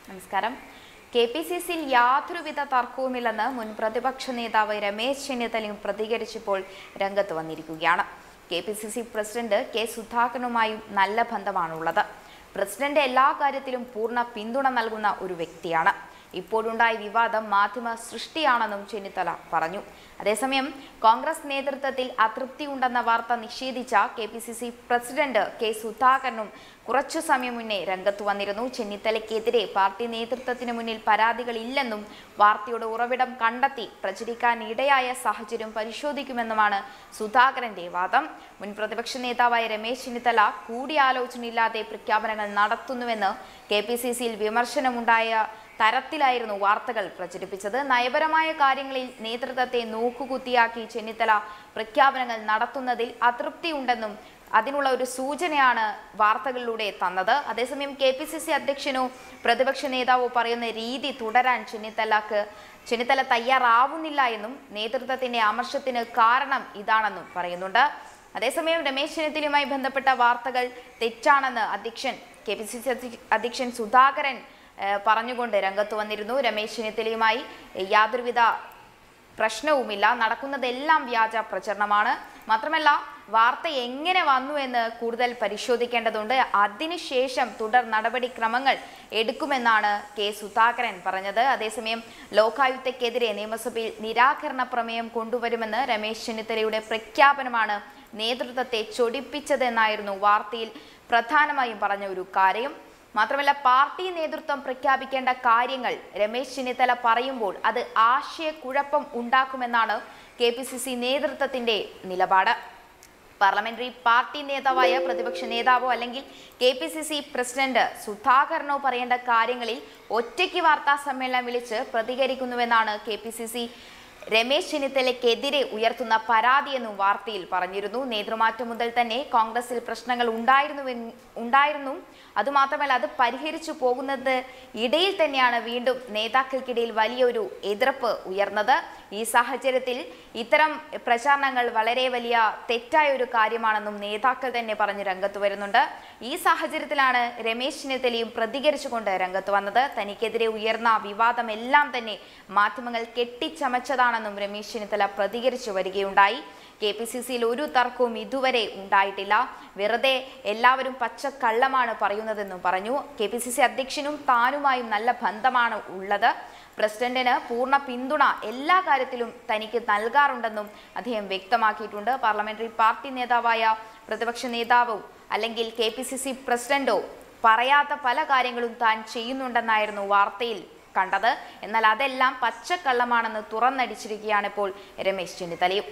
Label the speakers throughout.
Speaker 1: നമസ്കാരം K P C സിയിൽ യാതൊരുവിധ തർക്കവുമില്ലെന്ന് മുൻ പ്രതിപക്ഷ നേതാവ് രമേശ് ചെന്നിത്തലയും പ്രതികരിച്ചപ്പോൾ രംഗത്ത് വന്നിരിക്കുകയാണ് K P C C president K സുധാകരനുമായും നല്ല ബന്ധമാണുള്ളത് പ്രസിഡന്റ് എല്ലാ കാര്യത്തിലും പൂർണ്ണ പിന്തുണ നൽകുന്ന ഒരു വ്യക്തിയാണ് ഇപ്പോഴുണ്ടായ വിവാദം മാധ്യമ സൃഷ്ടിയാണെന്നും ചെന്നിത്തല പറഞ്ഞു അതേസമയം കോൺഗ്രസ് നേതൃത്വത്തിൽ അതൃപ്തിയുണ്ടെന്ന വാർത്ത നിഷേധിച്ച K P C C president K സുധാകരനും കുറച്ചു സമയം മുന്നേ രംഗത്ത് വന്നിരുന്നു ചെന്നിത്തലയ്ക്കെതിരെ പാർട്ടി നേതൃത്വത്തിന് മുന്നിൽ പരാതികളില്ലെന്നും വാർത്തയുടെ ഉറവിടം കണ്ടെത്തി പ്രചരിക്കാൻ ഇടയായ സാഹചര്യം പരിശോധിക്കുമെന്നുമാണ് സുധാകരന്റെ വാദം മുൻ പ്രതിപക്ഷ നേതാവായ രമേശ് ചെന്നിത്തല കൂടിയാലോചനയില്ലാതെ പ്രഖ്യാപനങ്ങൾ നടത്തുന്നുവെന്ന് കെ പി സി സിയിൽ വിമർശനമുണ്ടായ തരത്തിലായിരുന്നു വാർത്തകൾ പ്രചരിപ്പിച്ചത് നയപരമായ കാര്യങ്ങളിൽ നേതൃത്വത്തെ നോക്കുകുത്തിയാക്കി ചെന്നിത്തല പ്രഖ്യാപനങ്ങൾ നടത്തുന്നതിൽ അതൃപ്തിയുണ്ടെന്നും അതിനുള്ള ഒരു സൂചനയാണ് വാർത്തകളിലൂടെ തന്നത് അതേസമയം കെ പി സി സി അധ്യക്ഷനോ പ്രതിപക്ഷ നേതാവോ പറയുന്ന രീതി തുടരാൻ ചെന്നിത്തലക്ക് ചെന്നിത്തല തയ്യാറാവുന്നില്ല എന്നും നേതൃത്വത്തിന്റെ അമർഷത്തിന് കാരണം ഇതാണെന്നും പറയുന്നുണ്ട് അതേസമയം രമേശ് ചെന്നിത്തലയുമായി ബന്ധപ്പെട്ട വാർത്തകൾ തെറ്റാണെന്ന് അധ്യക്ഷൻ കെ പി സി സി അധ്യക്ഷൻ സുധാകരൻ ഏഹ്, പറഞ്ഞുകൊണ്ട് രംഗത്ത് വന്നിരുന്നു രമേശ് ചെന്നിത്തലയുമായി യാതൊരുവിധ പ്രശ്നവുമില്ല നടക്കുന്നതെല്ലാം വ്യാജ പ്രചരണമാണ് മാത്രമല്ല വാർത്ത എങ്ങനെ വന്നു എന്ന് കൂടുതൽ പരിശോധിക്കേണ്ടതുണ്ട് അതിനുശേഷം തുടർ നടപടിക്രമങ്ങൾ എടുക്കുമെന്നാണ് കെ സുധാകരൻ പറഞ്ഞത് അതേസമയം ലോകായുക്തക്കെതിരെ നിയമസഭയിൽ നിരാകരണ പ്രമേയം കൊണ്ടുവരുമെന്ന് രമേശ് ചെന്നിത്തലയുടെ പ്രഖ്യാപനമാണ് നേതൃത്വത്തെ ചൊടിപ്പിച്ചതെന്നായിരുന്നു വാർത്തയിൽ പ്രധാനമായും പറഞ്ഞ ഒരു കാര്യം മാത്രമല്ല പാർട്ടി നേതൃത്വം പ്രഖ്യാപിക്കേണ്ട കാര്യങ്ങൾ രമേശ് ചെന്നിത്തല പറയുമ്പോൾ അത് ആശയക്കുഴപ്പം ഉണ്ടാക്കുമെന്നാണ് കെ പി സി സി നേതൃത്വത്തിന്റെ നിലപാട് പാർലമെന്ററി പാർട്ടി നേതാവായ പ്രതിപക്ഷ നേതാവോ അല്ലെങ്കിൽ K P C C president സുധാകരനോ പറയേണ്ട കാര്യങ്ങളിൽ ഒറ്റയ്ക്ക് വാർത്താ സമ്മേളനം വിളിച്ച് പ്രതികരിക്കുന്നുവെന്നാണ് K P C C Ramesh ചെന്നിത്തലയ്ക്കെതിരെ ഉയർത്തുന്ന പരാതിയെന്നും വാർത്തയിൽ പറഞ്ഞിരുന്നു നേതൃമാറ്റം മുതൽ തന്നെ കോൺഗ്രസിൽ പ്രശ്നങ്ങൾ ഉണ്ടായിരുന്നു ഉണ്ടായിരുന്നു അതുമാത്രമല്ല അത് പരിഹരിച്ചു പോകുന്നത് ഇടയിൽ തന്നെയാണ് വീണ്ടും നേതാക്കൾക്കിടയിൽ വലിയൊരു എതിർപ്പ് ഉയർന്നത് ഈ സാഹചര്യത്തിൽ ഇത്തരം പ്രചാരണങ്ങൾ വളരെ വലിയ തെറ്റായ ഒരു കാര്യമാണെന്നും നേതാക്കൾ തന്നെ പറഞ്ഞ് രംഗത്ത് വരുന്നുണ്ട് ഈ സാഹചര്യത്തിലാണ് രമേശ് ചെന്നിത്തലയും പ്രതികരിച്ചുകൊണ്ട് രംഗത്ത് വന്നത് തനിക്കെതിരെ ഉയർന്ന വിവാദമെല്ലാം തന്നെ മാധ്യമങ്ങൾ കെട്ടിച്ചമച്ചതാണെന്നും രമേശ് ചെന്നിത്തല പ്രതികരിച്ചു വരികയുണ്ടായി കെ പി സി സിയിൽ ഒരു തർക്കവും ഇതുവരെ ഉണ്ടായിട്ടില്ല വെറുതെ എല്ലാവരും പച്ചക്കള്ളമാണ് പറയുന്നതെന്നും പറഞ്ഞു കെ പി സി സി അധ്യക്ഷനും താനുമായും നല്ല ബന്ധമാണ് ഉള്ളത് പ്രസിഡന്റിന് പൂർണ്ണ പിന്തുണ എല്ലാ കാര്യത്തിലും തനിക്ക് നൽകാറുണ്ടെന്നും അദ്ദേഹം വ്യക്തമാക്കിയിട്ടുണ്ട് പാർലമെന്ററി പാർട്ടി നേതാവായ പ്രതിപക്ഷ നേതാവോ അല്ലെങ്കിൽ കെ പി സി സി പ്രസിഡന്റോ പറയാത്ത പല കാര്യങ്ങളും താൻ ചെയ്യുന്നുണ്ടെന്നായിരുന്നു വാർത്തയിൽ കണ്ടത് എന്നാൽ അതെല്ലാം പച്ചക്കള്ളമാണെന്ന് തുറന്നടിച്ചിരിക്കുകയാണ് ഇപ്പോൾ രമേശ് ചെന്നിത്തലയും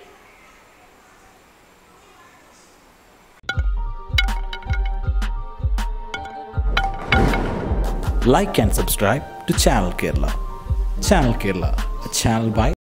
Speaker 2: like and subscribe to Channel Kerala. Channel Kerala, a channel by